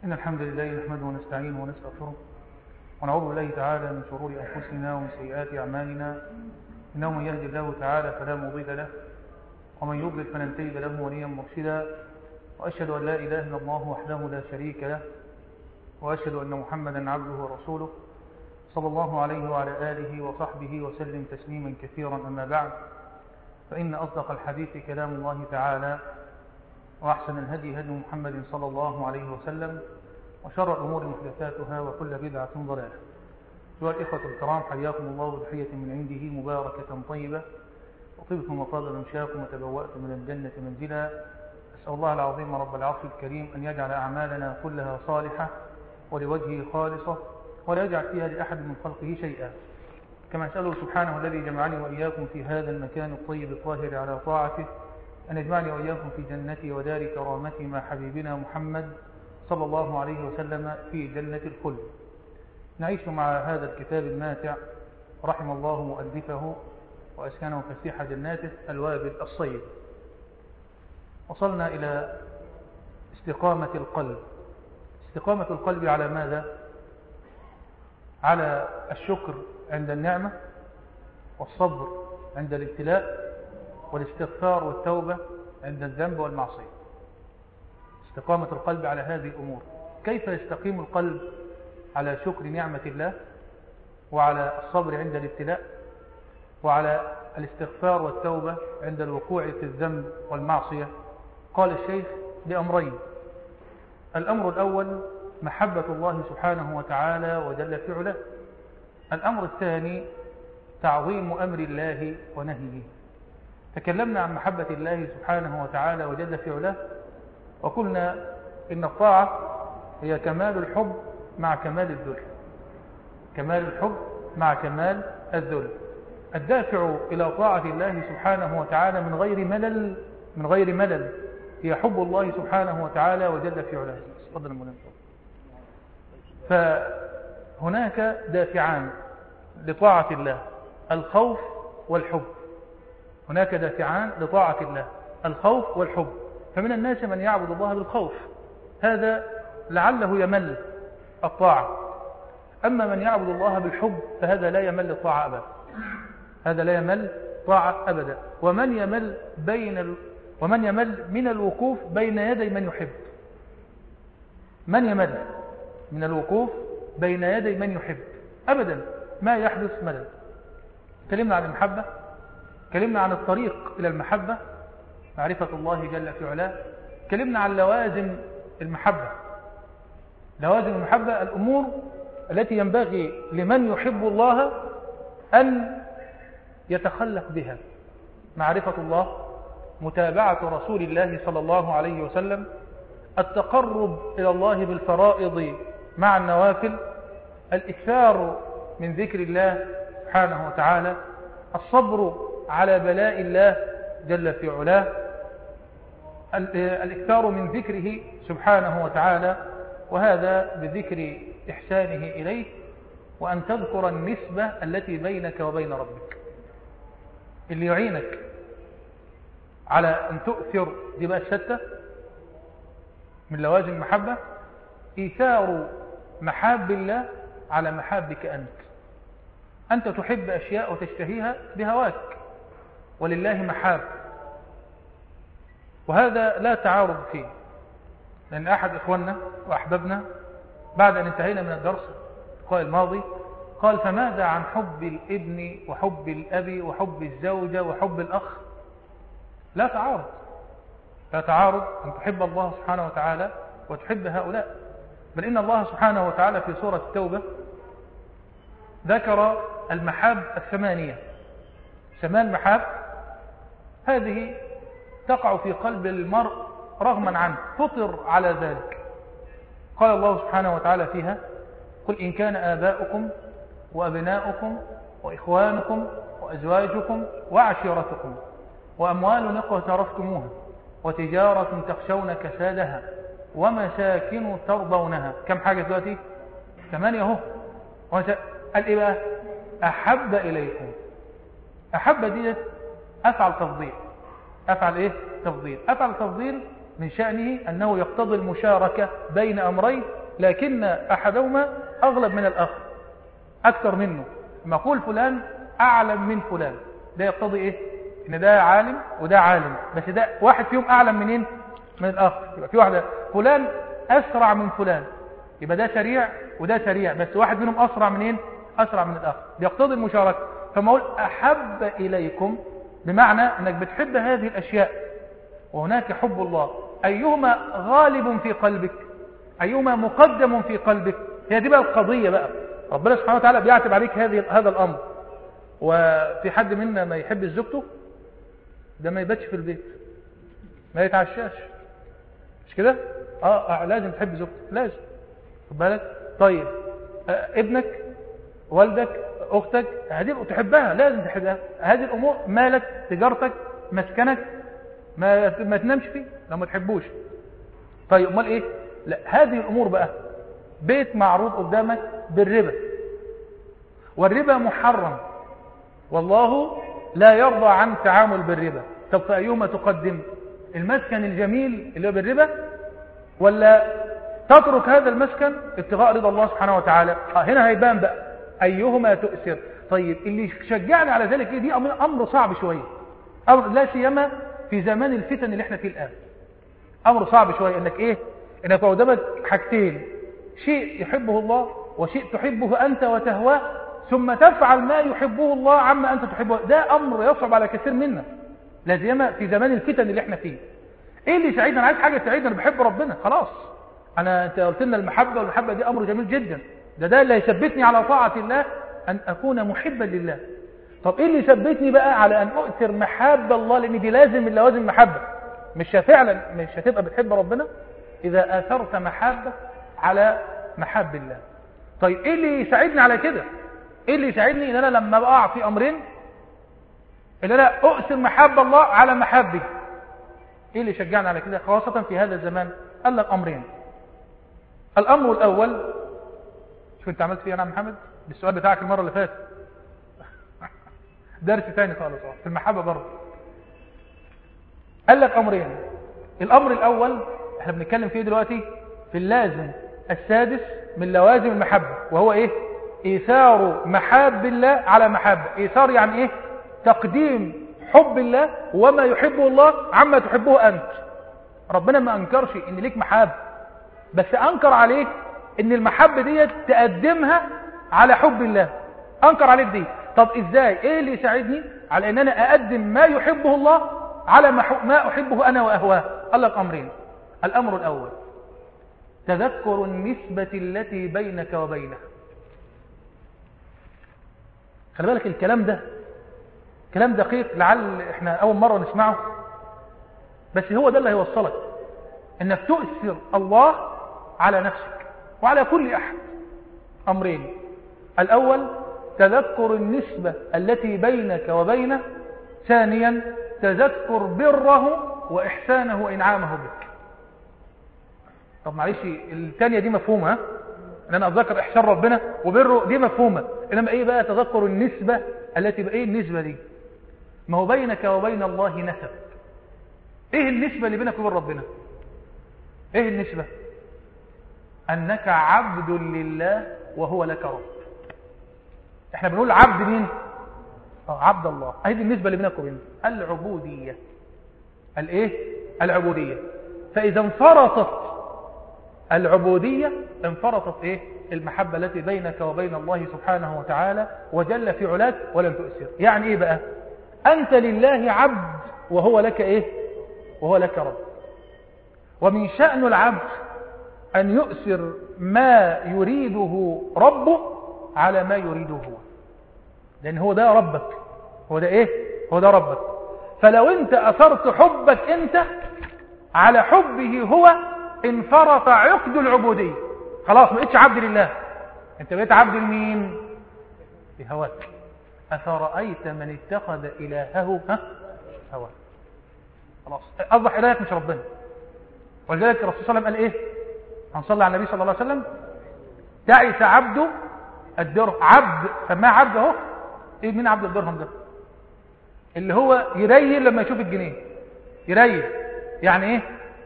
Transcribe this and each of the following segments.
إن الحمد لله نحمده ونستعينه ونستغفره ونعوذ بالله تعالى من شرور أنفسنا ومن سيئات أعمالنا إنه من يهدي الله تعالى فلا مضل له ومن يضلل فلن تجد له وليا مرشدا وأشهد أن لا إله إلا الله وحده لا شريك له وأشهد أن محمدا عبده ورسوله صلى الله عليه وعلى آله وصحبه وسلم تسليما كثيرا أما بعد فإن أصدق الحديث كلام الله تعالى وأحسن الهدي هدي محمد صلى الله عليه وسلم وشر الأمور محدثاتها وكل بدعة ضلالة أيها الإخوة الكرام حياكم الله بحية من عنده مباركة طيبة وطبتم وطاب ممشاكم وتبوأتم من الجنة منزلا أسأل الله العظيم رب العرش الكريم أن يجعل أعمالنا كلها صالحة ولوجهه خالصة ولا يجعل فيها لأحد من خلقه شيئا كما أسأله سبحانه الذي جمعني وإياكم في هذا المكان الطيب الطاهر على طاعته أن يجمعني وإياكم في جنته ودار كرامته مع حبيبنا محمد صلى الله عليه وسلم في جنة الخلد نعيش مع هذا الكتاب الماتع رحم الله مؤلفه وأسكنه فسيح جناته الوابل الصيد وصلنا إلى استقامة القلب استقامة القلب على ماذا؟ على الشكر عند النعمة والصبر عند الابتلاء والاستغفار والتوبة عند الذنب والمعصية استقامة القلب على هذه الأمور كيف يستقيم القلب على شكر نعمة الله وعلى الصبر عند الابتلاء وعلى الاستغفار والتوبة عند الوقوع في الذنب والمعصية قال الشيخ بأمرين الأمر الأول محبة الله سبحانه وتعالى وجل في علاه الأمر الثاني تعظيم أمر الله ونهيه تكلمنا عن محبة الله سبحانه وتعالى وجل في علاه وقلنا إن الطاعة هي كمال الحب مع كمال الذل كمال الحب مع كمال الذل الدافع إلى طاعة الله سبحانه وتعالى من غير ملل من غير ملل هي حب الله سبحانه وتعالى وجل في علاه تفضل المولى فهناك دافعان لطاعة الله الخوف والحب هناك دافعان لطاعة الله الخوف والحب فمن الناس من يعبد الله بالخوف هذا لعله يمل الطاعة أما من يعبد الله بالحب فهذا لا يمل الطاعة أبدا هذا لا يمل طاعة أبدا ومن يمل بين ال... ومن يمل من الوقوف بين يدي من يحب من يمل من الوقوف بين يدي من يحب أبدا ما يحدث ملل تكلمنا عن المحبة تكلمنا عن الطريق إلى المحبة معرفة الله جل في علاه تكلمنا عن لوازم المحبة لوازم المحبة الأمور التي ينبغي لمن يحب الله أن يتخلق بها معرفة الله متابعة رسول الله صلى الله عليه وسلم التقرب إلى الله بالفرائض مع النوافل الإكثار من ذكر الله سبحانه وتعالى الصبر على بلاء الله جل في علاه الإكثار من ذكره سبحانه وتعالى وهذا بذكر إحسانه إليه وأن تذكر النسبة التي بينك وبين ربك اللي يعينك على أن تؤثر دي بقى الشتة من لوازم المحبة إيثار محاب الله على محابك أنت أنت تحب أشياء وتشتهيها بهواك ولله محاب وهذا لا تعارض فيه لأن أحد إخواننا وأحبابنا بعد أن انتهينا من الدرس القائل الماضي قال فماذا عن حب الابن وحب الأب وحب الزوجة وحب الأخ لا تعارض لا تعارض أن تحب الله سبحانه وتعالى وتحب هؤلاء بل إن الله سبحانه وتعالى في سورة التوبة ذكر المحاب الثمانية ثمان محاب هذه تقع في قلب المرء رغما عنه فطر على ذلك قال الله سبحانه وتعالى فيها قل إن كان آباؤكم وأبناؤكم وإخوانكم وأزواجكم وعشيرتكم وأموال اقترفتموها وتجارة تخشون كسادها ومساكن ترضونها كم حاجة دلوقتي ثمانية اهو قال ايه بقى احب اليكم احب ديت افعل تفضيل افعل ايه تفضيل افعل تفضيل من شأنه أنه يقتضي المشاركة بين أمرين لكن أحدهما أغلب من الآخر أكثر منه لما أقول فلان أعلم من فلان ده يقتضي إيه إن ده عالم وده عالم بس ده واحد فيهم أعلم منين من الآخر يبقى في واحدة فلان أسرع من فلان يبقى ده سريع وده سريع بس واحد منهم أسرع منين أسرع من الآخر يقتضي المشاركة فما أقول أحب إليكم بمعنى أنك بتحب هذه الأشياء وهناك حب الله أيهما غالب في قلبك أيهما مقدم في قلبك هي دي بقى القضية بقى ربنا سبحانه وتعالى بيعتب عليك هذه هذا الأمر وفي حد منا ما يحب زوجته ده ما يباتش في البيت ما يتعشاش مش كده اه, آه لازم تحب زوجتك لازم خد بالك طيب آه ابنك والدك اختك هذه تحبها لازم تحبها هذه الامور مالك تجارتك مسكنك ما ما تنامش فيه لو ما تحبوش طيب امال ايه لا هذه الامور بقى بيت معروض قدامك بالربا والربا محرم والله لا يرضى عن تعامل بالربا طب فأيهما تقدم المسكن الجميل اللي هو بالربا ولا تترك هذا المسكن ابتغاء رضا الله سبحانه وتعالى آه هنا هيبان بقى أيهما تؤثر طيب اللي شجعني على ذلك إيه دي أمر صعب شوية أمر لا سيما في زمان الفتن اللي احنا فيه الآن أمر صعب شوية إنك إيه إنك قدامك حاجتين شيء يحبه الله وشيء تحبه أنت وتهواه ثم تفعل ما يحبه الله عما أنت تحبه ده أمر يصعب على كثير منا لا سيما في زمان الفتن اللي احنا فيه ايه اللي يساعدنا انا عايز حاجه تساعدنا انا بحب ربنا خلاص انا انت قلت لنا المحبه والمحبه دي امر جميل جدا ده ده اللي هيثبتني على طاعه الله ان اكون محبا لله طب ايه اللي يثبتني بقى على ان اؤثر محبه الله لان دي لازم من لوازم المحبه مش فعلا مش هتبقى بتحب ربنا اذا اثرت محبه على محب الله طيب ايه اللي يساعدني على كده ايه اللي يساعدني ان انا لما بقع في امرين ان انا اؤثر محبه الله على محبي ايه اللي يشجعني على كده خاصه في هذا الزمان قال لك امرين الامر الاول شوف انت عملت فيه انا محمد بالسؤال بتاعك المره اللي فاتت درس تاني خالص في المحبه برضه قال لك امرين الامر الاول احنا بنتكلم فيه دلوقتي في اللازم السادس من لوازم المحبه وهو ايه ايثار محاب الله على محبه ايثار يعني ايه تقديم حب الله وما يحبه الله عما تحبه أنت ربنا ما أنكرش إن ليك محاب بس أنكر عليك إن المحبة دي تقدمها على حب الله أنكر عليك دي طب إزاي إيه اللي يساعدني على إن أنا أقدم ما يحبه الله على ما أحبه أنا وأهواه قال لك أمرين الأمر الأول تذكر النسبة التي بينك وبينه خلي بالك الكلام ده كلام دقيق لعل احنا اول مرة نسمعه بس هو ده اللي هيوصلك انك تؤثر الله على نفسك وعلى كل احد امرين الاول تذكر النسبة التي بينك وبينه ثانيا تذكر بره واحسانه وانعامه بك طب معلش الثانية دي مفهومة ها ان انا اتذكر احسان ربنا وبره دي مفهومة انما ايه بقى تذكر النسبة التي بقى ايه النسبة دي ما هو بينك وبين الله نسب ايه النسبة اللي بينك وبين ربنا ايه النسبة انك عبد لله وهو لك رب احنا بنقول عبد مين اه عبد الله اهي دي النسبة اللي بينك وبينه العبودية الايه العبودية فاذا انفرطت العبودية انفرطت ايه المحبة التي بينك وبين الله سبحانه وتعالى وجل في علاك ولن تؤثر يعني ايه بقى أنت لله عبد وهو لك إيه وهو لك رب ومن شأن العبد أن يؤثر ما يريده ربه على ما يريده هو لأن هو ده ربك هو ده إيه هو ده ربك فلو أنت أثرت حبك أنت على حبه هو انفرط عقد العبودية خلاص ما بقتش عبد لله أنت بقيت عبد لمين لهواك أفرأيت من اتخذ إلهه ها هواه خلاص أصبح إلهك مش ربنا ولذلك الرسول صلى الله عليه وسلم قال إيه هنصلي على النبي صلى الله عليه وسلم تعس عبده الدرهم عبد سماه عبد اهو ايه مين عبد الدرهم ده اللي هو يريل لما يشوف الجنيه يريل يعني ايه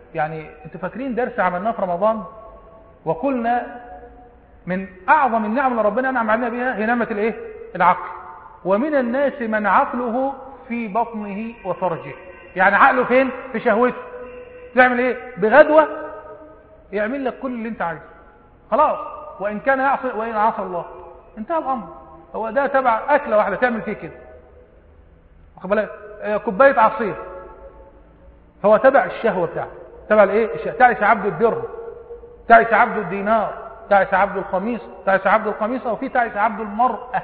يعني انتوا فاكرين درس عملناه في رمضان وقلنا من اعظم النعم اللي ربنا انعم علينا بها هي نعمه الايه العقل ومن الناس من عقله في بطنه وفرجه يعني عقله فين في شهوته يعمل ايه بغدوه يعمل لك كل اللي انت عايزه خلاص وان كان يعصي وان عصى الله انتهى الامر هو ده تبع اكله واحده تعمل فيه كده واخد بالك آه، كوبايه عصير هو تبع الشهوه بتاعته تبع الايه الشهوة. تعس عبد الدرهم تعس عبد الدينار تعس عبد القميص تعس عبد القميصه وفي تعس عبد المراه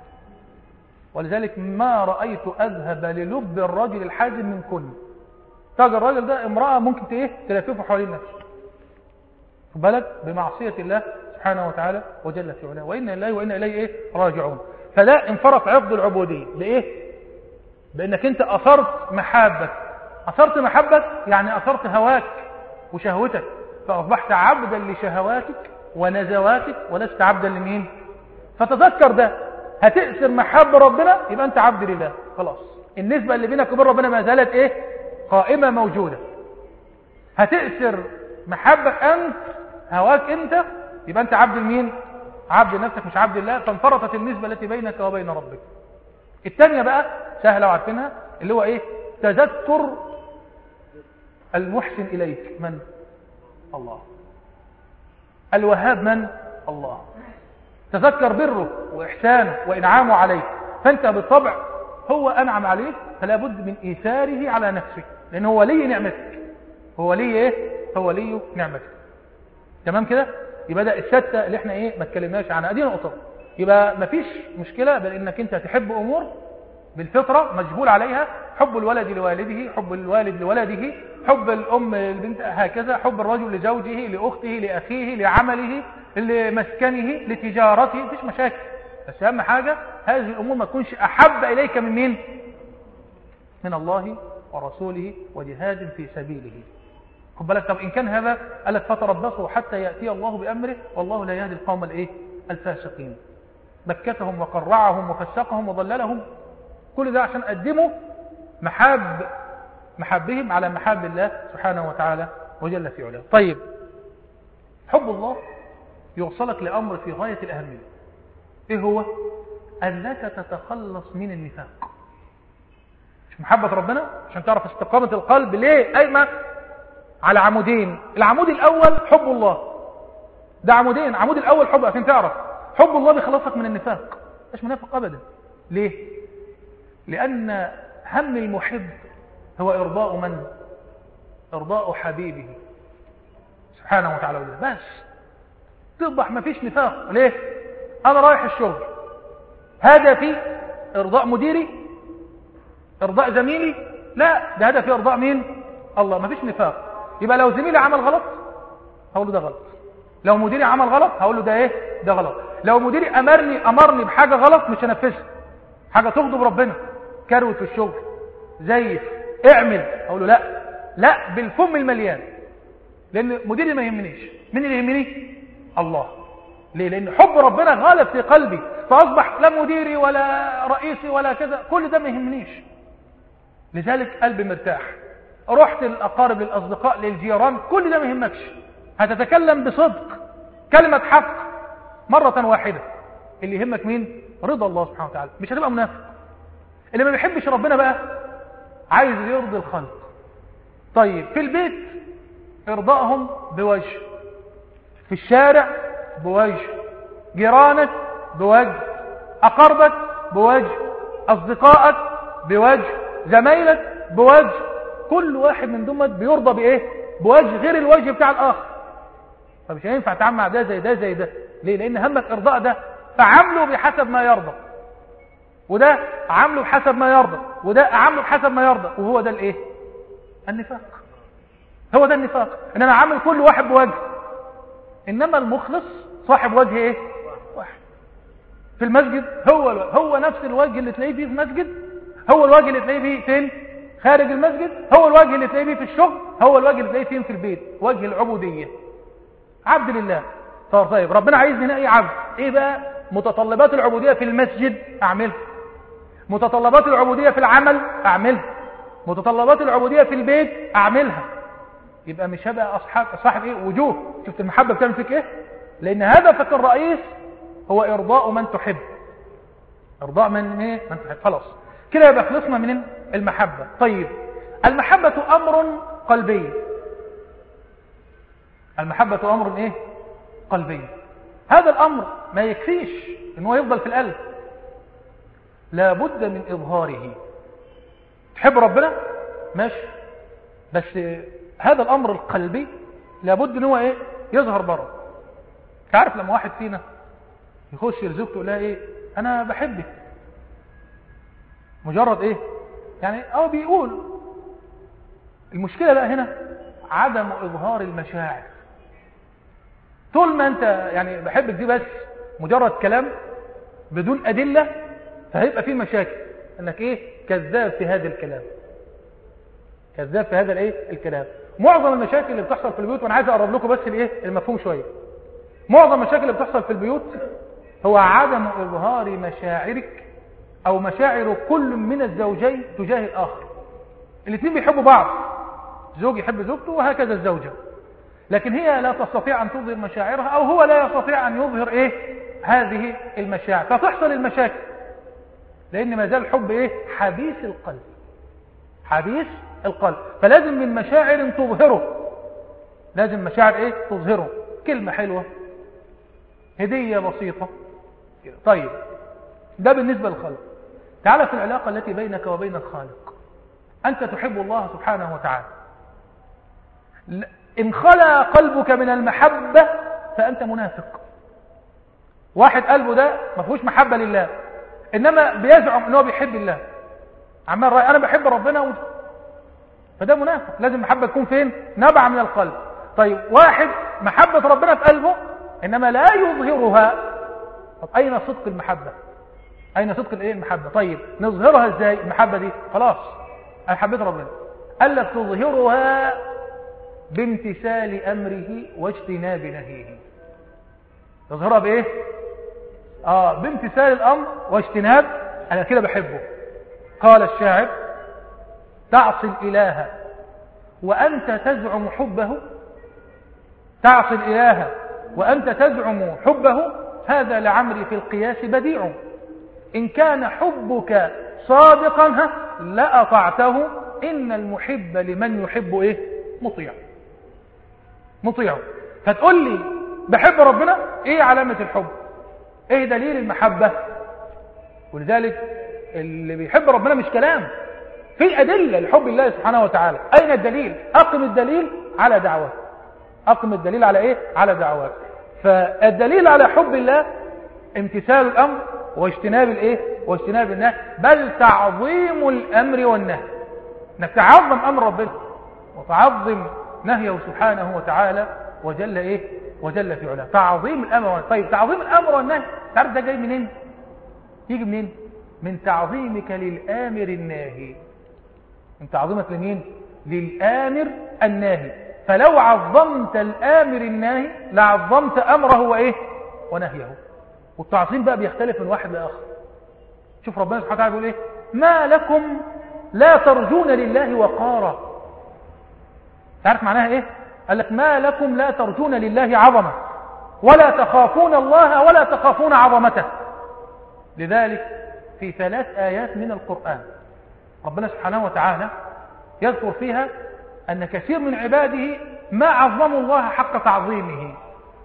ولذلك ما رايت اذهب للب الرجل الحازم من كل تاج الراجل ده امراه ممكن ايه تلففه حوالين نفسه خد بالك بمعصيه الله سبحانه وتعالى وجل في علاه وانا اليه وانا اليه ايه راجعون فده انفرط عقد العبوديه لايه بانك انت اثرت محبك اثرت محبك يعني اثرت هواك وشهوتك فاصبحت عبدا لشهواتك ونزواتك ولست عبدا لمين فتذكر ده هتأثر محب ربنا يبقى انت عبد لله خلاص النسبة اللي بينك وبين ربنا ما زالت ايه قائمة موجودة هتأثر محبك انت هواك انت يبقى انت عبد لمين عبد نفسك مش عبد الله فانفرطت النسبة التي بينك وبين ربك الثانية بقى سهلة وعارفينها اللي هو ايه تذكر المحسن اليك من الله الوهاب من الله تذكر بره وإحسانه وإنعامه عليك فأنت بالطبع هو أنعم عليك فلا بد من إيثاره على نفسك لأنه هو ولي نعمتك هو ولي إيه؟ هو ولي نعمتك تمام كده؟ يبقى ده الستة اللي احنا ايه ما اتكلمناش عنها دي نقطة يبقى مفيش مشكلة بل انك انت تحب امور بالفطرة مجبول عليها حب الولد لوالده حب الوالد لولده حب الأم للبنت هكذا حب الرجل لزوجه لأخته لأخيه لعمله لمسكنه لتجارته مفيش مشاكل بس أهم حاجة هذه الأمور ما تكونش أحب إليك من مين من الله ورسوله وجهاد في سبيله خد بالك طب إن كان هذا قال لك فتربصوا حتى يأتي الله بأمره والله لا يهدي القوم الإيه الفاسقين بكتهم وقرعهم وفسقهم وضللهم كل ده عشان قدموا محاب محبهم على محاب الله سبحانه وتعالى وجل في علاه طيب حب الله يوصلك لأمر في غاية الأهمية إيه هو أنك تتخلص من النفاق مش محبة ربنا عشان تعرف استقامة القلب ليه قايمة على عمودين العمود الأول حب الله ده عمودين عمود الأول حب عشان تعرف حب الله بيخلصك من النفاق مش منافق أبدا ليه لأن هم المحب هو إرضاء من إرضاء حبيبه سبحانه وتعالى بس تصبح ما فيش نفاق ليه أنا رايح الشغل هدفي إرضاء مديري إرضاء زميلي لا ده هدفي إرضاء مين الله ما فيش نفاق يبقى لو زميلي عمل غلط هقول له ده غلط لو مديري عمل غلط هقول له ده ايه ده غلط لو مديري امرني امرني بحاجه غلط مش هنفذها حاجه تغضب ربنا كروت في الشغل زيف اعمل اقول له لا لا بالفم المليان لان مديري ما يهمنيش مين اللي يهمني الله ليه لان حب ربنا غالب في قلبي فاصبح لا مديري ولا رئيسي ولا كذا كل ده ما يهمنيش لذلك قلبي مرتاح رحت للاقارب للاصدقاء للجيران كل ده ما يهمكش هتتكلم بصدق كلمه حق مره واحده اللي يهمك مين رضا الله سبحانه وتعالى مش هتبقى منافق اللي ما بيحبش ربنا بقى عايز يرضي الخلق طيب في البيت ارضائهم بوجه في الشارع بوجه جيرانك بوجه أقربك بوجه أصدقائك بوجه زمايلك بوجه كل واحد من دمت بيرضى بإيه بوجه غير الوجه بتاع الآخر فمش هينفع تعمل مع ده زي ده زي ده ليه لأن همك إرضاء ده فعامله بحسب ما يرضى وده عامله بحسب ما يرضى وده عامله بحسب ما يرضى وهو ده الايه النفاق هو ده النفاق ان انا عامل كل واحد بوجه انما المخلص صاحب وجه ايه واحد في المسجد هو هو نفس الوجه اللي تلاقيه فيه في المسجد هو الوجه اللي تلاقيه فيه فين خارج المسجد هو الوجه اللي تلاقيه فيه في الشغل هو الوجه اللي تلاقيه فيه في البيت وجه العبوديه عبد لله طيب ربنا عايزني نلاقي عبد ايه بقى متطلبات العبوديه في المسجد اعملها متطلبات العبودية في العمل أعملها متطلبات العبودية في البيت أعملها يبقى مش هبقى أصحاب صاحب إيه وجوه شفت المحبة بتعمل فيك إيه لأن هدفك الرئيس هو إرضاء من تحب إرضاء من إيه من تحب خلاص كده يبقى خلصنا من المحبة طيب المحبة أمر قلبي المحبة أمر إيه قلبي هذا الأمر ما يكفيش إن هو يفضل في القلب لابد من إظهاره تحب ربنا ماشي بس هذا الأمر القلبي لابد إن هو إيه يظهر بره تعرف لما واحد فينا يخش لزوجته يقول لها إيه أنا بحبك مجرد إيه يعني أو بيقول المشكلة بقى هنا عدم إظهار المشاعر طول ما أنت يعني بحبك دي بس مجرد كلام بدون أدلة فهيبقى فيه مشاكل أنك إيه كذاب في هذا الكلام كذاب في هذا الإيه الكلام معظم المشاكل اللي بتحصل في البيوت وأنا عايز أقرب لكم بس الإيه المفهوم شوية معظم المشاكل اللي بتحصل في البيوت هو عدم إظهار مشاعرك أو مشاعر كل من الزوجين تجاه الآخر الاثنين بيحبوا بعض زوج يحب زوجته وهكذا الزوجة لكن هي لا تستطيع أن تظهر مشاعرها أو هو لا يستطيع أن يظهر إيه هذه المشاعر فتحصل المشاكل لأن ما زال الحب إيه حبيس القلب حبيس القلب فلازم من مشاعر تظهره لازم مشاعر إيه تظهره كلمة حلوة هدية بسيطة طيب ده بالنسبة للخلق تعال في العلاقة التي بينك وبين الخالق أنت تحب الله سبحانه وتعالى إن خلى قلبك من المحبة فأنت منافق واحد قلبه ده ما فيهوش محبة لله إنما بيزعم أنه بيحب الله عمال رأي أنا بحب ربنا و... فده منافق لازم المحبة تكون فين نبع من القلب طيب واحد محبة ربنا في قلبه إنما لا يظهرها طب أين صدق المحبة أين صدق الإيه المحبة طيب نظهرها إزاي المحبة دي خلاص أنا حبيت ربنا قال لك تظهرها بامتثال أمره واجتناب نهيه تظهرها بإيه آه بامتثال الأمر واجتناب أنا كده بحبه قال الشاعر تعصي الإله وأنت تزعم حبه تعصي الإله وأنت تزعم حبه هذا لعمري في القياس بديع إن كان حبك صادقا لأطعته إن المحب لمن يحب إيه مطيع مطيع فتقول لي بحب ربنا إيه علامة الحب إيه دليل المحبة ولذلك اللي بيحب ربنا مش كلام في أدلة لحب الله سبحانه وتعالى أين الدليل أقم الدليل على دعوات أقم الدليل على إيه على دعوات فالدليل على حب الله امتثال الأمر واجتناب الايه واجتناب النهي بل تعظيم الامر والنهي انك تعظم امر ربنا وتعظم نهيه سبحانه وتعالى وجل ايه وجل في علاه تعظيم الامر والنهي طيب تعظيم الامر والنهي تعرف ده جاي منين يجي منين من تعظيمك للامر الناهي من تعظيمك لمين للامر الناهي فلو عظمت الامر الناهي لعظمت امره وايه ونهيه والتعظيم بقى بيختلف من واحد لآخر شوف ربنا سبحانه وتعالى بيقول ايه ما لكم لا ترجون لله وقارا تعرف معناها ايه قال لك ما لكم لا ترجون لله عظمة ولا تخافون الله ولا تخافون عظمته لذلك في ثلاث آيات من القرآن ربنا سبحانه وتعالى يذكر فيها أن كثير من عباده ما عظموا الله حق تعظيمه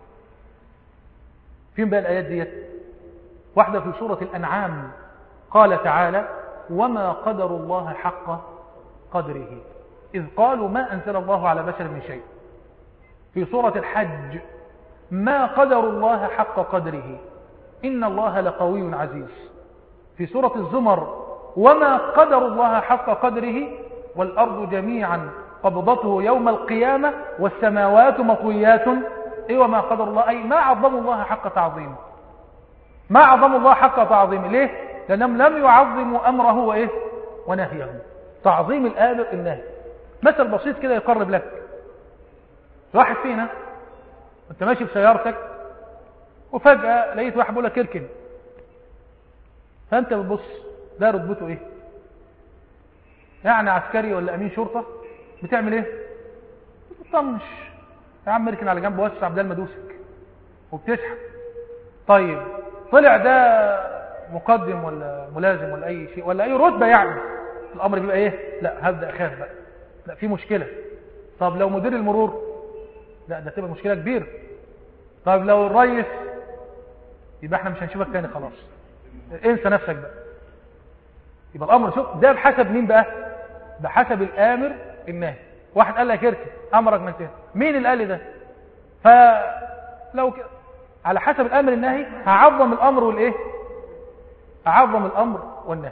فين بقى الآيات ديت واحدة في سورة الأنعام قال تعالى وما قدر الله حق قدره إذ قالوا ما أنزل الله على بشر من شيء في سورة الحج ما قدر الله حق قدره إن الله لقوي عزيز في سورة الزمر وما قدر الله حق قدره والأرض جميعا قبضته يوم القيامة والسماوات مطويات ايه وما قدر الله اي ما عظموا الله حق تعظيمه ما عظموا الله حق تعظيمه ليه لانهم لم يعظموا امره وايه ونهيه تعظيم الامر النهي مثل بسيط كده يقرب لك واحد فينا انت ماشي في سيارتك وفجأة لقيت واحد بيقول لك اركن فانت بتبص ده رتبته ايه يعني عسكري ولا امين شرطة بتعمل ايه طنش يا عم اركن على جنب وسع بدل ما ادوسك وبتسحب طيب طلع ده مقدم ولا ملازم ولا اي شيء ولا اي رتبه يعني الامر بيبقى ايه لا هبدا اخاف بقى لا في مشكله طب لو مدير المرور لا ده تبقى مشكله كبيره طب لو الريس يبقى احنا مش هنشوفك تاني خلاص انسى نفسك بقى يبقى الامر شوف ده بحسب مين بقى بحسب الامر الناهي واحد قال لك اركب امرك من تاني مين اللي قال لي ده فلو ك... على حسب الامر الناهي هعظم الامر والايه اعظم الامر والنهي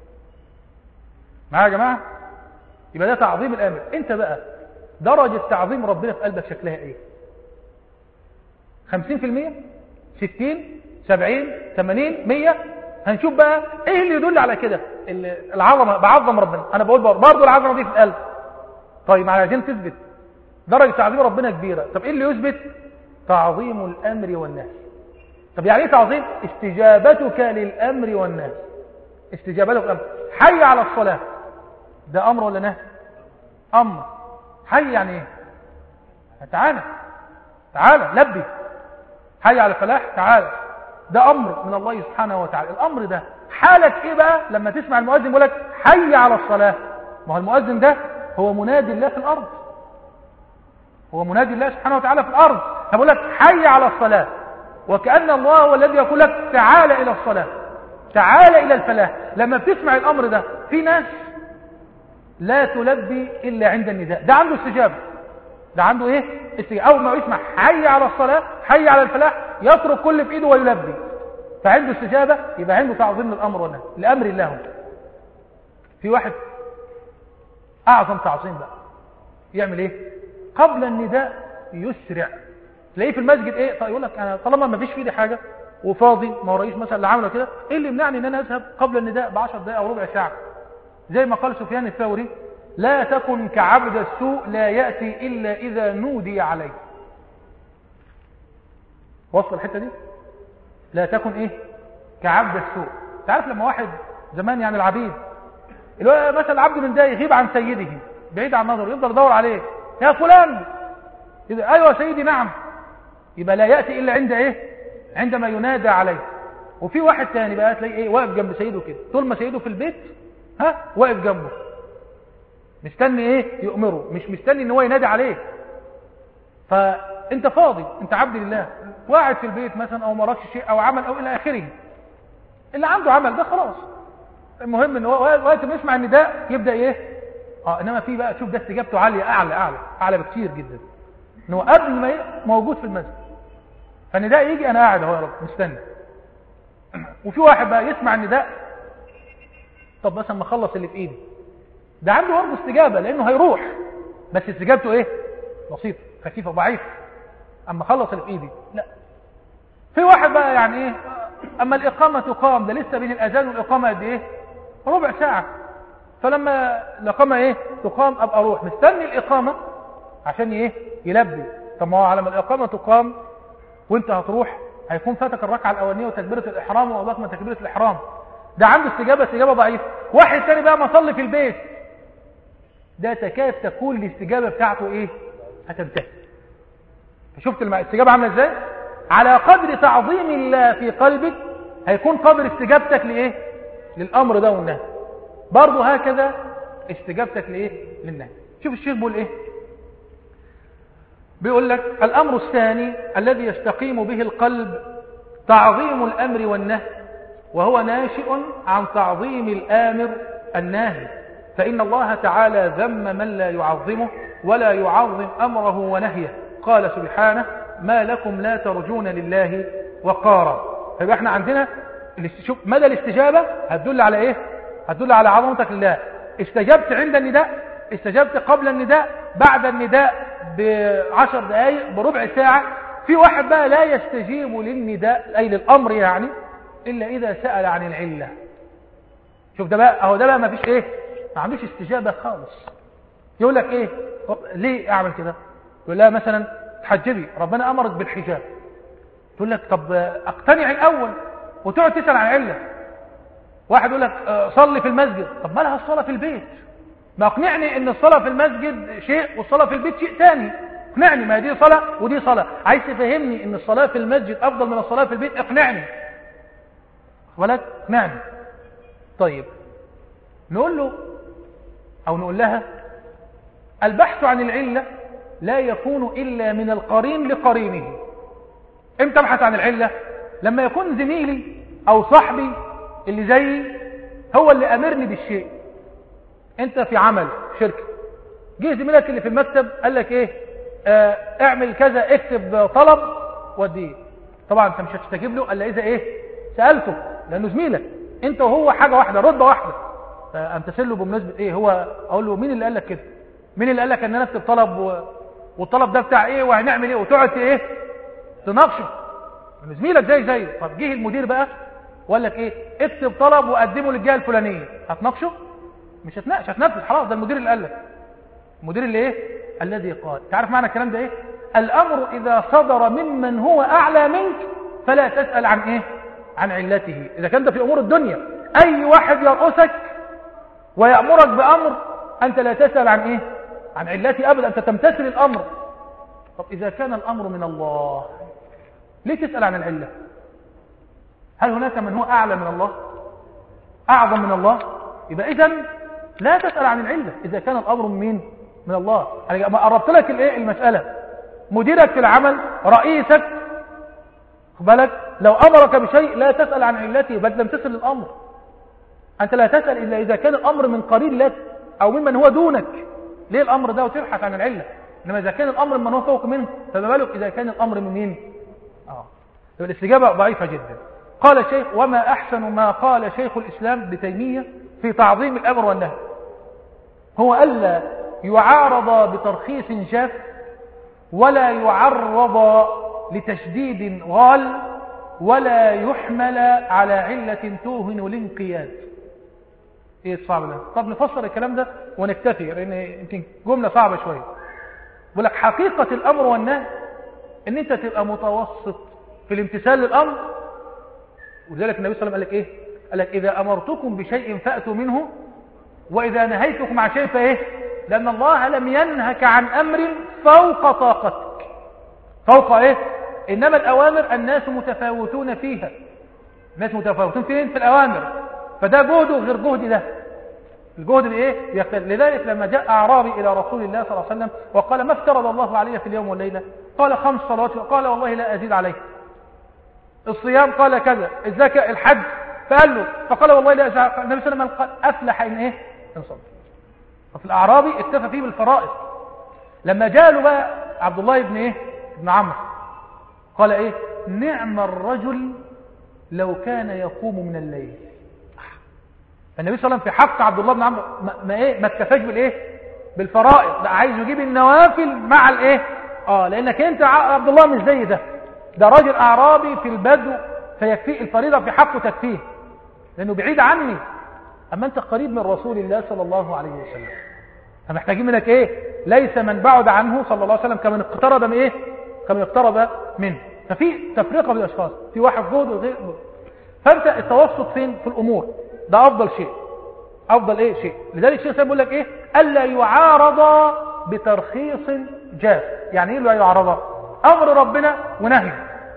معايا يا جماعه يبقى ده تعظيم الامر انت بقى درجه تعظيم ربنا في قلبك شكلها ايه 50% 60 70 80 100 هنشوف بقى ايه اللي يدل على كده العظمه بعظم ربنا انا بقول برضه العظمه دي في القلب طيب عايزين تثبت درجه تعظيم ربنا كبيره طب ايه اللي يثبت تعظيم الامر والنهي طب يعني ايه تعظيم استجابتك للامر والنهي استجابتك للامر حي على الصلاه ده امر ولا نهي امر حي يعني ايه تعالى تعالى لبي حي على الفلاح تعالى ده امر من الله سبحانه وتعالى الامر ده حالك ايه بقى لما تسمع المؤذن يقول لك حي على الصلاه ما هو المؤذن ده هو منادي الله في الارض هو منادي الله سبحانه وتعالى في الارض فبقول لك حي على الصلاه وكأن الله هو الذي يقول لك تعال إلى الصلاة تعال إلى الفلاح لما بتسمع الأمر ده في ناس لا تلبي إلا عند النداء ده عنده استجابة ده عنده إيه استجابة أول ما يسمع حي على الصلاة حي على الفلاح يترك كل في إيده ويلبي فعنده استجابة يبقى عنده تعظيم للأمر والنهي لأمر الله في واحد أعظم تعظيم بقى يعمل إيه قبل النداء يسرع تلاقيه في المسجد ايه طيب يقول لك انا طالما ما فيش في ايدي حاجه وفاضي ما ورايش مثلا اللي عامله كده ايه اللي يمنعني ان انا اذهب قبل النداء ب 10 دقائق او ربع ساعه زي ما قال سفيان الثوري لا تكن كعبد السوء لا ياتي الا اذا نودي عليه وصل الحته دي لا تكن ايه كعبد السوء تعرف لما واحد زمان يعني العبيد اللي هو مثلا العبد من ده يغيب عن سيده بعيد عن نظره يفضل يدور عليه يا فلان ايوه سيدي نعم يبقى لا يأتي إلا عند إيه عندما ينادى عليه وفي واحد تاني بقى تلاقي إيه واقف جنب سيده كده طول ما سيده في البيت ها واقف جنبه مستني إيه يؤمره مش مستني إن هو ينادي عليه فأنت فاضي أنت عبد لله واقعد في البيت مثلا أو مراكش شيء أو عمل أو إلى آخره اللي عنده عمل ده خلاص المهم ان هو وقت ما يسمع النداء يبدا ايه اه انما في بقى شوف ده استجابته عاليه اعلى اعلى اعلى بكثير جدا ان هو قبل ما موجود في المسجد فالنداء يجي انا قاعد اهو يا رب مستني وفي واحد بقى يسمع النداء طب بس اما اخلص اللي في ايدي ده عنده برضه استجابه لانه هيروح بس استجابته ايه بسيطه خفيفه ضعيفه اما اخلص اللي في ايدي لا في واحد بقى يعني ايه اما الاقامه تقام ده لسه بين الاذان والاقامه قد ايه ربع ساعه فلما الاقامه ايه تقام ابقى اروح مستني الاقامه عشان ايه يلبي طب ما هو على ما الاقامه تقام وانت هتروح هيكون فاتك الركعه الاولانيه وتكبيره الاحرام ووضعك من تكبيره الاحرام ده عنده استجابه استجابه ضعيفه واحد تاني بقى ما صلي في البيت ده تكاد تكون الاستجابه بتاعته ايه هتنتهي شفت الاستجابه عامله ازاي على قدر تعظيم الله في قلبك هيكون قدر استجابتك لايه للامر ده والنهي برضه هكذا استجابتك لايه للنهي شوف الشيخ بيقول ايه بيقول لك الأمر الثاني الذي يستقيم به القلب تعظيم الأمر والنهي وهو ناشئ عن تعظيم الآمر الناهي فإن الله تعالى ذم من لا يعظمه ولا يعظم أمره ونهيه قال سبحانه ما لكم لا ترجون لله وقارا فيبقى احنا عندنا شوف مدى الاستجابة هتدل على ايه هتدل على عظمتك لله استجبت عند النداء استجبت قبل النداء بعد النداء بعشر دقايق بربع ساعة في واحد بقى لا يستجيب للنداء أي للأمر يعني إلا إذا سأل عن العلة شوف ده بقى أهو ده بقى ما فيش إيه ما عندوش استجابة خالص يقول لك إيه ليه أعمل كده يقول لها مثلا تحجبي ربنا أمرك بالحجاب تقول لك طب أقتنع الأول وتقعد تسأل عن علة واحد يقول لك صلي في المسجد طب ما لها الصلاة في البيت ما اقنعني ان الصلاة في المسجد شيء والصلاة في البيت شيء ثاني اقنعني ما دي صلاة ودي صلاة عايز تفهمني ان الصلاة في المسجد افضل من الصلاة في البيت اقنعني ولك اقنعني طيب نقول له او نقول لها البحث عن العلة لا يكون إلا من القرين لقرينه امتى ابحث عن العلة لما يكون زميلي او صاحبي اللي زيي هو اللي امرني بالشيء انت في عمل شركة جه زميلك اللي في المكتب قال لك ايه اه اعمل كذا اكتب طلب وديه طبعا انت مش هتستجيب له الا اذا ايه سألته لانه زميلك انت وهو حاجة واحدة رتبة واحدة فامتثل له بمناسبة ايه هو اقول له مين اللي قال لك كده مين اللي قال لك ان انا اكتب طلب و... والطلب ده بتاع ايه وهنعمل ايه وتقعد ايه تناقشه من زميلك زي زي طب جه المدير بقى وقال لك ايه اكتب طلب وقدمه للجهه الفلانيه هتناقشه مش هتناقش هتنفذ خلاص ده المدير اللي قال لك المدير اللي ايه الذي قال تعرف معنى الكلام ده ايه الامر اذا صدر ممن هو اعلى منك فلا تسال عن ايه عن علته اذا كان ده في امور الدنيا اي واحد يرقصك ويامرك بامر انت لا تسال عن ايه عن علته ابدا انت تمتثل الامر طب اذا كان الامر من الله ليه تسال عن العله هل هناك من هو اعلى من الله اعظم من الله يبقى اذا لا تسال عن العله اذا كان الامر من مين من الله انا ما قربت لك الايه المساله مديرك في العمل رئيسك بالك لو امرك بشيء لا تسال عن علته بل لم تصل للامر انت لا تسال الا اذا كان الامر من قريب لك او ممن هو دونك ليه الامر ده وتبحث عن العله انما اذا كان الامر من هو فوق منه فما بالك اذا كان الامر من مين اه يبقى الاستجابه ضعيفه جدا قال الشيخ وما احسن ما قال شيخ الاسلام ابن تيميه في تعظيم الامر والنهي هو الا يعارض بترخيص جاف ولا يعرض لتشديد غال ولا يحمل على علة توهن الانقياد ايه الصعب ده طب نفسر الكلام ده ونكتفي لان يمكن جملة صعبة شوية بقول لك حقيقة الامر والنهي ان انت تبقى متوسط في الامتثال للامر ولذلك النبي صلى الله عليه وسلم قال لك ايه قال لك اذا امرتكم بشيء فاتوا منه واذا نهيتكم عن شيء فايه لان الله لم ينهك عن امر فوق طاقتك فوق ايه انما الاوامر الناس متفاوتون فيها الناس متفاوتون فين في الاوامر فده جهده غير جهد ده الجهد بايه يختلف لذلك لما جاء اعرابي الى رسول الله صلى الله عليه وسلم وقال ما افترض الله علي في اليوم والليله قال خمس صلوات قال والله لا ازيد عليه الصيام قال كذا الزكاه الحج فقال له فقال والله لا ازيد النبي صلى الله عليه وسلم قال افلح ان ايه ان صلى ففي الاعرابي اكتفى فيه بالفرائض لما جاء له بقى عبد الله بن ايه ابن عمرو قال ايه نعم الرجل لو كان يقوم من الليل النبي صلى الله عليه وسلم في حق عبد الله بن عمرو ما, ما ايه ما اكتفاش بالايه بالفرائض لا عايز يجيب النوافل مع الايه اه لانك انت عبد الله مش زي ده ده راجل اعرابي في البدو فيكفيه الفريضه في حقه تكفيه لانه بعيد عني اما انت قريب من رسول الله صلى الله عليه وسلم فمحتاجين منك ايه ليس من بعد عنه صلى الله عليه وسلم كمن اقترب من ايه كمن اقترب منه ففي تفرقه بين الاشخاص في واحد جهد وغير جهد فانت التوسط فين في الامور ده افضل شيء افضل ايه شيء لذلك الشيخ بيقول لك ايه الا يعارض بترخيص جاف يعني ايه لا يعارض امر ربنا ونهي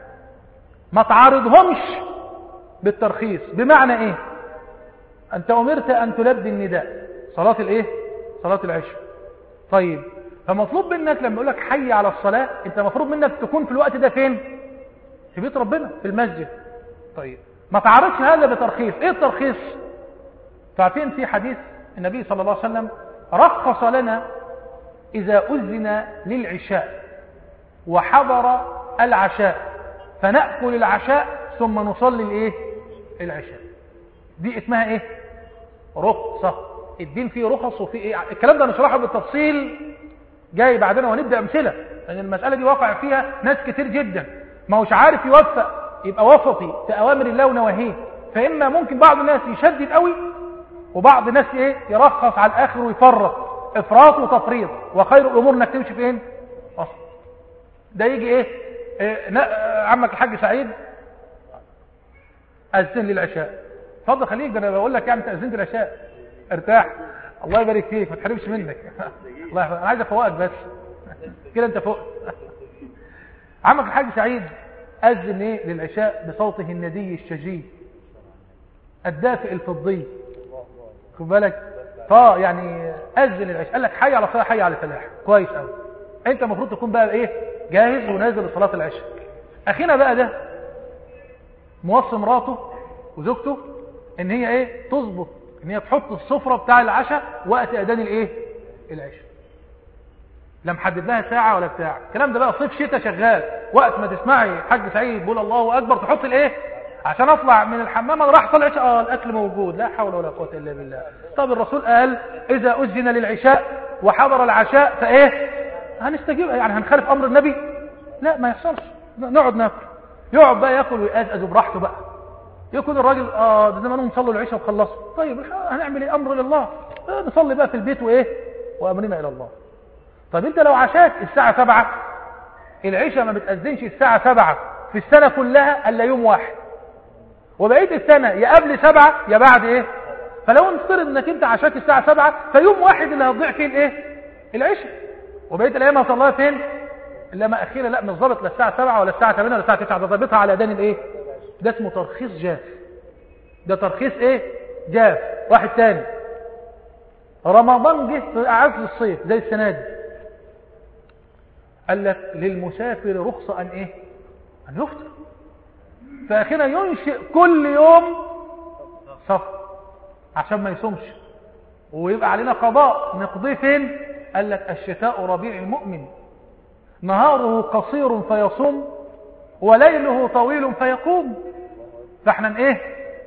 ما تعارضهمش بالترخيص بمعنى ايه انت امرت ان تلبي النداء صلاه الايه صلاه العشاء طيب فمطلوب منك لما يقول لك حي على الصلاه انت مفروض منك تكون في الوقت ده فين في بيت ربنا في المسجد طيب ما تعرضش هذا بترخيص ايه الترخيص تعرفين في حديث النبي صلى الله عليه وسلم رخص لنا اذا اذن للعشاء وحضر العشاء فنأكل العشاء ثم نصلي الايه العشاء دي اسمها ايه رخصة الدين فيه رخص وفيه ايه الكلام ده نشرحه بالتفصيل جاي بعدنا وهنبدأ امثلة لان المسألة دي واقع فيها ناس كتير جدا ما هوش عارف يوفق يبقى وسطي في اوامر الله ونواهيه فاما ممكن بعض الناس يشدد قوي وبعض الناس ايه يرخص على الاخر ويفرط افراط وتفريط وخير الامور انك تمشي فين اصلا ده يجي ايه, إيه عمك الحاج سعيد اذن للعشاء اتفضل خليك ده انا بقول لك يعني تاذنت العشاء ارتاح الله يبارك فيك ما تحرمش منك الله يحفظك انا عايز افوقك بس كده انت فوق عمك الحاج سعيد اذن ايه للعشاء بصوته الندي الشجي الدافئ الفضي خد بالك فا يعني اذن للعشاء قال لك حي على صلاه حي على الفلاح كويس قوي انت المفروض تكون بقى ايه جاهز ونازل لصلاه العشاء اخينا بقى ده موصي مراته وزوجته ان هي ايه تظبط ان هي تحط السفره بتاع العشاء وقت اذان الايه العشاء لا محدد لها ساعه ولا بتاع الكلام ده بقى صيف شتاء شغال وقت ما تسمعي حاج سعيد بيقول الله اكبر تحط الايه عشان اطلع من الحمام انا راح طلع العشاء اه الاكل موجود لا حول ولا قوه الا بالله طب الرسول قال اذا اذن للعشاء وحضر العشاء فايه هنستجيب يعني هنخالف امر النبي لا ما يحصلش نقعد ناكل يقعد بقى ياكل ويقزقز براحته بقى يكون الراجل اه ده زمانهم صلوا العشاء وخلصوا طيب هنعمل ايه امر لله آه نصلي بقى في البيت وايه وامرنا الى الله طب انت لو عشاك الساعه 7 العشاء ما بتاذنش الساعه 7 في السنه كلها الا يوم واحد وبقيه السنه يا قبل 7 يا بعد ايه فلو نفترض انك انت عشاك الساعه 7 فيوم واحد اللي هتضيع فيه الايه العشاء وبقيه الايام هتصليها فين لما اخيرا لا مش ظابط لا الساعه 7 ولا الساعه 8 ولا الساعه 9 ده ظابطها على اذان الايه ده اسمه ترخيص جاف ده ترخيص ايه جاف واحد تاني رمضان جه في اعز الصيف زي السنه دي قال لك للمسافر رخصه ان ايه ان يفطر فاخيرا ينشئ كل يوم سفر عشان ما يصومش ويبقى علينا قضاء نقضيه فين قال لك الشتاء ربيع المؤمن نهاره قصير فيصوم وليله طويل فيقوم فاحنا ايه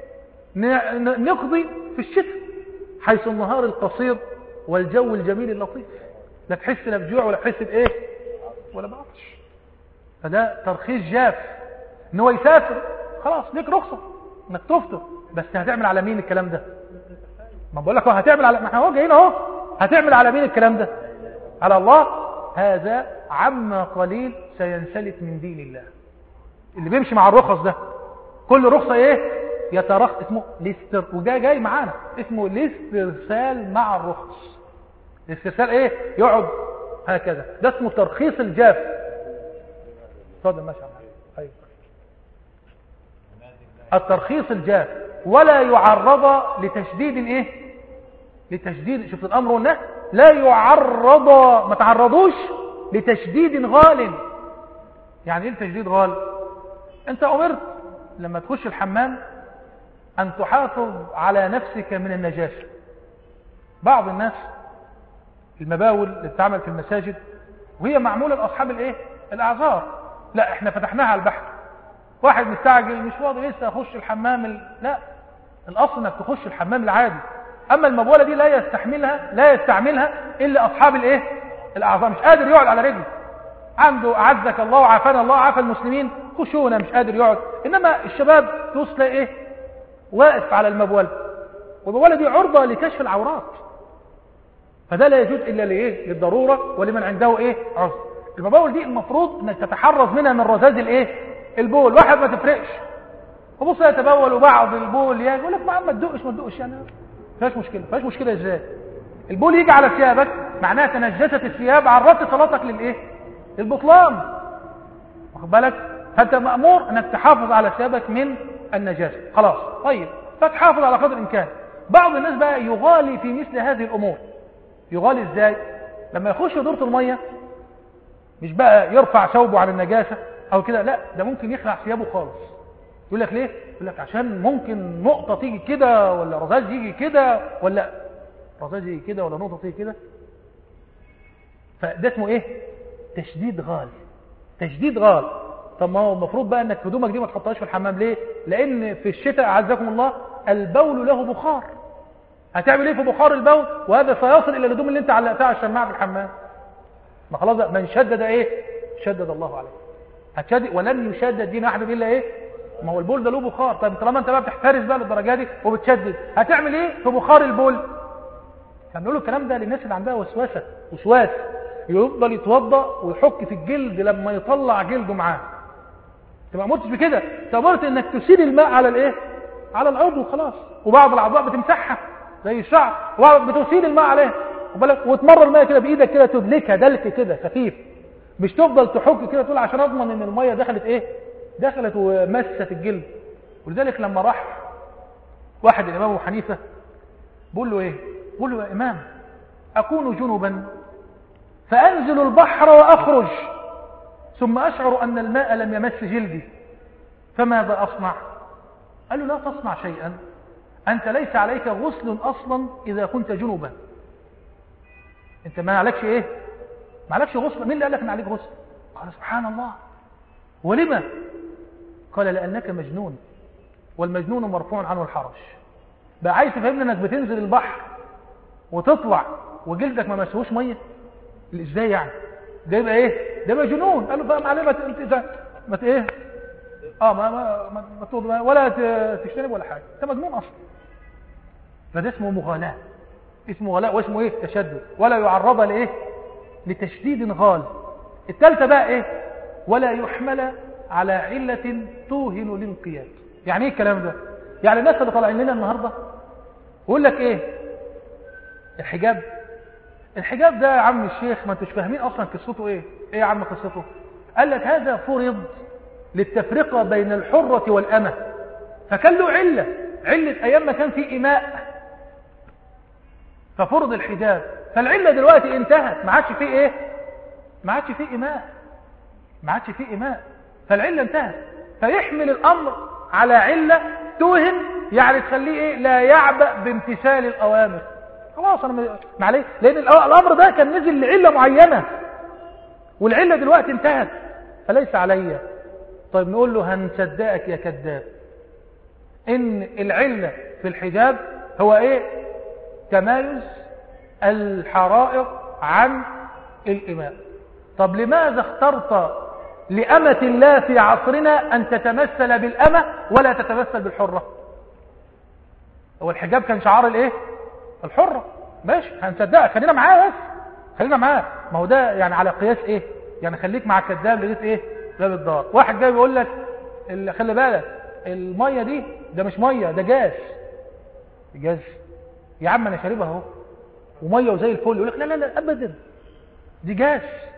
نقضي في الشتاء حيث النهار القصير والجو الجميل اللطيف لا تحس لا بجوع ولا تحس بايه ولا بعطش فده ترخيص جاف ان هو يسافر خلاص ليك رخصه انك تفطر بس هتعمل على مين الكلام ده ما بقول لك هتعمل على ما احنا اهو جايين اهو هتعمل على مين الكلام ده على الله هذا عما قليل سينسلت من دين الله اللي بيمشي مع الرخص ده كل رخصة ايه يترخ اسمه الاستر وده جاي معانا اسمه الاسترسال مع الرخص الاسترسال ايه يقعد هكذا ده اسمه ترخيص الجاف اتفضل ماشي ايوه الترخيص الجاف ولا يعرض لتشديد ايه لتشديد شوف الامر والنهي لا يعرض ما تعرضوش لتشديد غال يعني ايه التشديد غال انت امرت لما تخش الحمام ان تحافظ على نفسك من النجاسة بعض الناس المباول اللي بتعمل في المساجد وهي معمولة لاصحاب الايه الاعذار لا احنا فتحناها على البحر واحد مستعجل مش فاضي لسه اخش الحمام ال... لا الاصل انك تخش الحمام العادي اما المبوله دي لا يستحملها لا يستعملها الا اصحاب الايه الاعذار مش قادر يقعد على رجله عنده اعزك الله وعافانا الله وعافى المسلمين خشونه مش قادر يقعد انما الشباب توصل ايه واقف على المبوله والمبوله دي عرضه لكشف العورات فده لا يجوز الا لايه للضروره ولمن عنده ايه عذر المباول دي المفروض انك تتحرز منها من رذاذ الايه البول واحد ما تفرقش وبص يتبول وبعض البول يقول لك ما تدقش ما تدقش يعني فيهاش مشكله فيهاش مشكله ازاي البول يجي على ثيابك معناها تنجست الثياب عرضت صلاتك للايه للبطلان واخد بالك فانت مامور انك تحافظ على ثيابك من النجاسه خلاص طيب فتحافظ على قدر الامكان بعض الناس بقى يغالي في مثل هذه الامور يغالي ازاي لما يخش دورة الميه مش بقى يرفع ثوبه عن النجاسه او كده لا ده ممكن يخلع ثيابه خالص يقول لك ليه يقول لك عشان ممكن نقطة تيجي كده ولا رذاذ يجي كده ولا رذاذ يجي كده ولا نقطة تيجي كده فده اسمه ايه تشديد غال تشديد غال طب ما هو المفروض بقى انك هدومك دي ما تحطهاش في الحمام ليه لان في الشتاء اعزكم الله البول له بخار هتعمل ايه في بخار البول وهذا سيصل الى الهدوم اللي انت علقتها على الشماعه في الحمام ما خلاص بقى من شدد ايه شدد الله عليه هتشدد ولن يشدد دين احد الا ايه ما هو البول ده له بخار طيب طالما انت بقى بتحترس بقى للدرجه دي وبتشدد هتعمل ايه في بخار البول فبنقول الكلام ده للناس اللي عندها وسوسه وسواس يفضل يتوضا ويحك في الجلد لما يطلع جلده معاه انت ما امرتش بكده انت امرت انك تسيل الماء على الايه على العضو خلاص وبعض الاعضاء بتمسحها زي الشعر وبتسيل الماء عليه وتمر الماء كده بايدك كده تدلكها دلك كده خفيف مش تفضل تحك كده تقول عشان اضمن ان الميه دخلت ايه دخلت ومست الجلد ولذلك لما راح واحد الامام ابو حنيفه بقول له ايه بقول له يا امام اكون جنبا فانزل البحر واخرج ثم اشعر ان الماء لم يمس جلدي فماذا اصنع قال له لا تصنع شيئا انت ليس عليك غسل اصلا اذا كنت جنبا انت ما عليكش ايه ما عليكش غسل مين اللي قال لك ان عليك غسل قال سبحان الله ولما قال لانك مجنون والمجنون مرفوع عنه الحرج بقى عايز تفهمني انك بتنزل البحر وتطلع وجلدك ما مسهوش ميه ازاي يعني ده يبقى ايه ده يبقى جنون قال له بقى معلمه انت ما ايه اه ما ما, ما, ما ولا تجتنب ولا حاجه انت مجنون اصلا فده اسمه مغالاه اسمه غلاء واسمه ايه تشدد ولا يعرض لايه لتشديد غال الثالثه بقى ايه ولا يحمل على علة توهن للقياد يعني ايه الكلام ده يعني الناس اللي طالعين لنا النهارده يقول لك ايه الحجاب الحجاب ده يا عم الشيخ ما انتوش فاهمين اصلا قصته ايه ايه يا عم قصته قال لك هذا فرض للتفرقه بين الحره والامه فكان له عله عله ايام ما كان في اماء ففرض الحجاب فالعله دلوقتي انتهت ما عادش فيه ايه ما عادش فيه اماء ما عادش فيه اماء فالعله انتهت فيحمل الامر على عله توهم يعني تخليه ايه لا يعبأ بامتثال الاوامر خلاص انا معليه لان الامر ده كان نزل لعله معينه والعله دلوقتي انتهت فليس عليا طيب نقول له هنصدقك يا كذاب ان العله في الحجاب هو ايه تمايز الحرائق عن الاماء طب لماذا اخترت لأمة الله في عصرنا أن تتمثل بالأمة ولا تتمثل بالحرة هو الحجاب كان شعار الايه الحرة ماشي هنصدقك خلينا معاه بس خلينا معاه ما هو ده يعني على قياس ايه يعني خليك مع الكذاب لغايه ايه باب الدار واحد جاي بيقول لك خلي بالك الميه دي ده مش ميه ده جاز جاز يا عم انا شاربها اهو وميه وزي الفل يقول لك لا لا لا ابدا دي جاز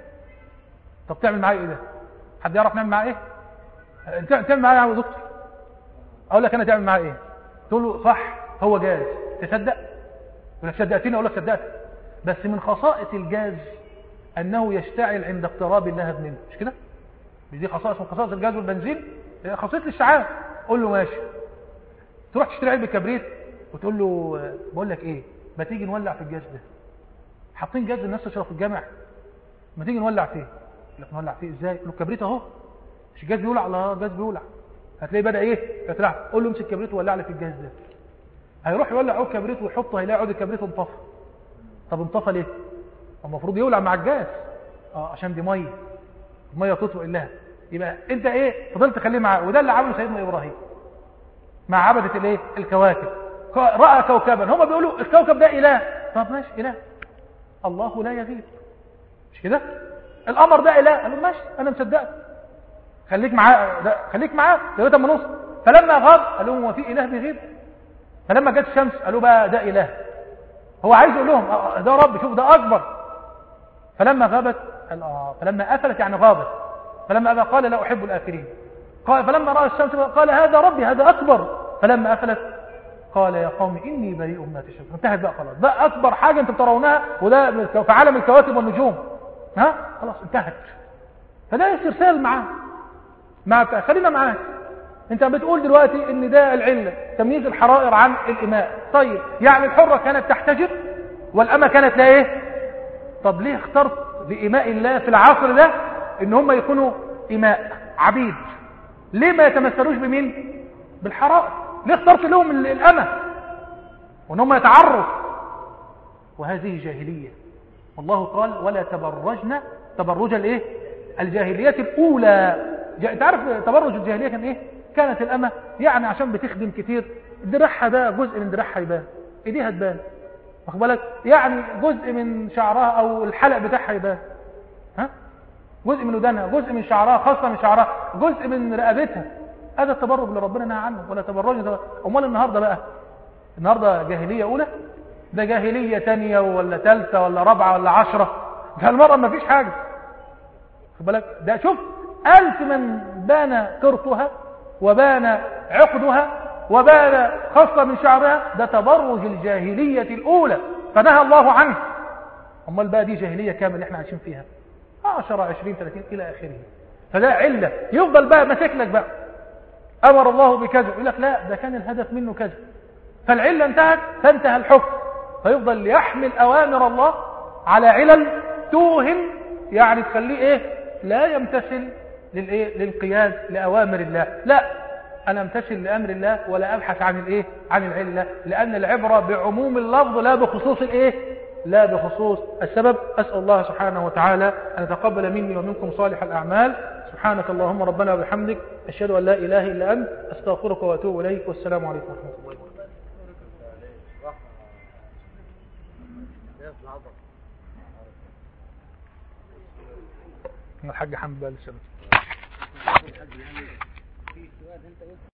طب تعمل معايا ايه ده حد يعرف نعمل معاه ايه تعمل معايا يا دكتور اقول لك انا تعمل معاه ايه تقول له صح هو جاز تصدق يقول لك صدقتني اقول لك صدقت بس من خصائص الجاز انه يشتعل عند اقتراب اللهب منه مش كده مش دي خصائص من خصائص الجاز والبنزين خاصيه الاشتعال قول له ماشي تروح تشتري علبه كبريت وتقول له بقول لك ايه ما تيجي نولع في الجاز ده حاطين جاز الناس تشرب في الجامع ما تيجي نولع فيه يقول لك نولع فيه ازاي يقول له الكبريت اهو مش الجاز بيولع لا الجاز بيولع هتلاقيه بدا ايه يتلعب قول له امسك الكبريت وولع لي في الجاز ده هيروح يولع عود كبريت ويحطه هيلاقي عود الكبريت انطفى طب انطفى ليه المفروض يولع مع الجاز اه عشان دي ميه الميه تطفئ اللهب يبقى انت ايه فضلت تخليه معاه وده اللي عمله سيدنا ابراهيم مع عبده الايه الكواكب راى كوكبا هم بيقولوا الكوكب ده اله طب ماشي اله الله لا يغيب مش كده القمر ده اله قال له ماشي انا مصدقك خليك معاه ده خليك معاه لغايه اما نوصل فلما غاب قال لهم هو في اله بيغيب فلما جت الشمس قالوا بقى ده اله هو عايز يقول لهم ده رب شوف ده اكبر فلما غابت قال اه فلما افلت يعني غابت فلما أبى قال لا أحب الآخرين قال فلما رأى الشمس قال هذا ربي هذا أكبر فلما أفلت قال يا قوم إني بريء ما تشركون انتهت بقى خلاص ده أكبر حاجة أنتم ترونها وده في عالم الكواكب والنجوم ها خلاص انتهت فده استرسال معاه مع خلينا معاه انت بتقول دلوقتي ان ده العله تمييز الحرائر عن الاماء طيب يعني الحره كانت تحتجب والامه كانت لا ايه طب ليه اخترت لاماء الله في العصر ده ان هم يكونوا اماء عبيد ليه ما يتمثلوش بمين بالحرائر ليه اخترت لهم الامه وان هم يتعرض وهذه جاهليه والله قال ولا تبرجن تبرج الايه الجاهليه الاولى انت عارف تبرج الجاهليه كان ايه كانت الامه يعني عشان بتخدم كتير درعها ده جزء من درعها يبان ايديها تبان واخد بالك يعني جزء من شعرها او الحلق بتاعها يبان ها جزء من ودانها جزء من شعرها خاصه من شعرها جزء من رقبتها هذا التبرج اللي ربنا نهى عنه ولا تبرج امال النهارده بقى النهارده جاهليه اولى ده جاهلية تانية ولا تالتة ولا رابعة ولا عشرة ده المرأة ما فيش حاجة خد بالك ده شوف ألف من بان قرطها وبان عقدها وبان خصة من شعرها ده تبرج الجاهلية الأولى فنهى الله عنه أمال بقى دي جاهلية كامل احنا عايشين فيها 10 20 30 إلى آخره فده علة يفضل بقى ماسك لك بقى أمر الله بكذا يقول لك لا ده كان الهدف منه كذا فالعلة انتهت فانتهى الحكم فيفضل يحمل أوامر الله على علل توهم يعني تخليه إيه لا يمتثل للإيه للقياد لأوامر الله لا أنا امتثل لأمر الله ولا أبحث عن الإيه عن العلة لأن العبرة بعموم اللفظ لا بخصوص الإيه لا بخصوص السبب أسأل الله سبحانه وتعالى أن يتقبل مني ومنكم صالح الأعمال سبحانك اللهم ربنا وبحمدك أشهد أن لا إله إلا أنت أستغفرك وأتوب إليك والسلام عليكم ورحمة الله وبركاته الحاج حمد بقى للشباب